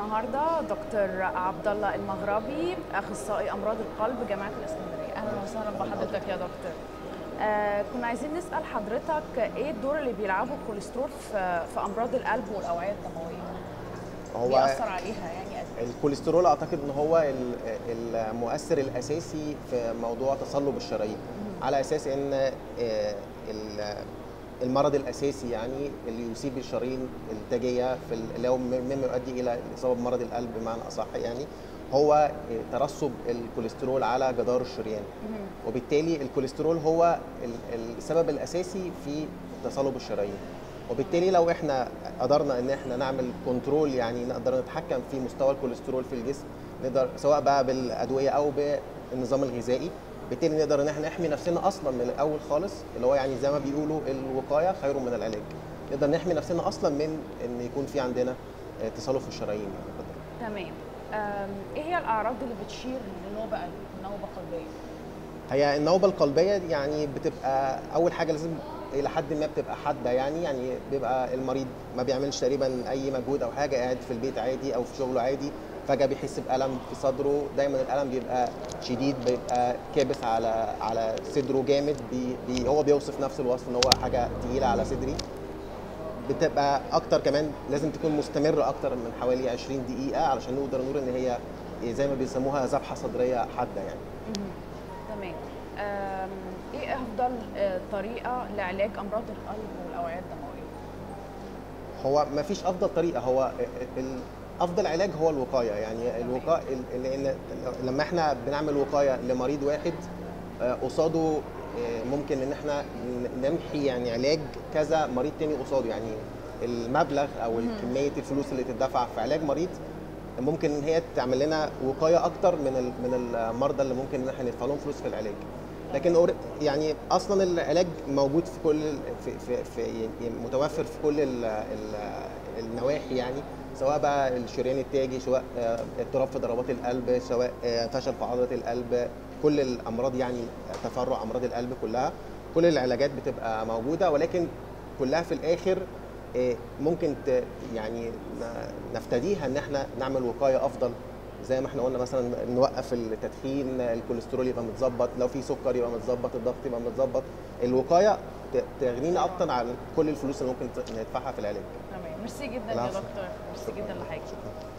النهارده دكتور عبد الله المغربي اخصائي امراض القلب جامعه الاسكندريه اهلا وسهلا بحضرتك يا دكتور آه كنا عايزين نسال حضرتك ايه الدور اللي بيلعبه الكوليسترول في في امراض القلب والاوعيه الدمويه هو بيأثر عليها يعني قد إيه؟ الكوليسترول اعتقد ان هو ال- المؤثر الاساسي في موضوع تصلب الشرايين على اساس ان آه، ال- المرض الاساسي يعني اللي يصيب الشرايين التاجيه في ال- اللي هو مما يؤدي الى الاصابه بمرض القلب بمعنى اصح يعني هو آه، ترسب الكوليسترول على جدار الشريان وبالتالي الكوليسترول هو ال- السبب الاساسي في تصلب الشرايين وبالتالي لو احنا قدرنا ان احنا نعمل كنترول يعني نقدر نتحكم في مستوى الكوليسترول في الجسم نقدر سواء بقى بالادويه او بالنظام الغذائي بالتالي نقدر ان احنا نحمي نفسنا اصلا من الاول خالص اللي هو يعني زي ما بيقولوا الوقايه خير من العلاج نقدر نحمي نفسنا اصلا من ان يكون في عندنا آه، تصلب في الشرايين يعني تمام آم، ايه هي الاعراض اللي بتشير لنوبه قلب نوبه قلبيه هي النوبه القلبيه دي يعني بتبقى اول حاجه لازم الى حد ما بتبقى حاده يعني يعني بيبقى المريض ما بيعملش تقريبا اي مجهود او حاجه قاعد في البيت عادي او في شغله عادي فجاه بيحس بالم في صدره دايما الالم بيبقى شديد بيبقى كابس على على صدره جامد بي بي هو بيوصف نفس الوصف ان هو حاجه تقيله على صدري بتبقى اكتر كمان لازم تكون مستمره اكتر من حوالي 20 دقيقه علشان نقدر نقول ان هي زي ما بيسموها ذبحه صدريه حاده يعني تمام آم، ايه افضل آه، طريقه لعلاج امراض القلب والاوعيه الدمويه هو ما فيش افضل طريقه هو ال- افضل علاج هو الوقايه يعني الوقايه لان لما احنا بنعمل وقايه لمريض واحد آه، قصاده آه، ممكن ان احنا ن- نمحي يعني علاج كذا مريض تاني قصاده يعني المبلغ او كميه الفلوس اللي تدفع في علاج مريض ممكن ان هي تعمل لنا وقايه اكتر من ال- من المرضى اللي ممكن ان احنا ندفع لهم فلوس في العلاج لكن أور- يعني اصلا العلاج موجود في كل ال- في في, في يعني متوفر في كل ال ال النواحي يعني سواء بقى الشريان التاجي سواء آه، اضطراب في ضربات القلب سواء آه، فشل في عضله القلب كل الامراض يعني تفرع امراض القلب كلها كل العلاجات بتبقى موجوده ولكن كلها في الاخر آه، ممكن ت- يعني ن- نفتديها ان احنا نعمل وقايه افضل زي ما احنا قلنا مثلا نوقف التدخين الكوليسترول يبقى متظبط لو في سكر يبقى متظبط الضغط يبقى متظبط الوقايه ت- تغنينا اكتر عن كل الفلوس اللي ممكن ت- ندفعها في العلاج تمام ميرسي جدا يا العفو. دكتور ميرسي جدا لحضرتك شكرا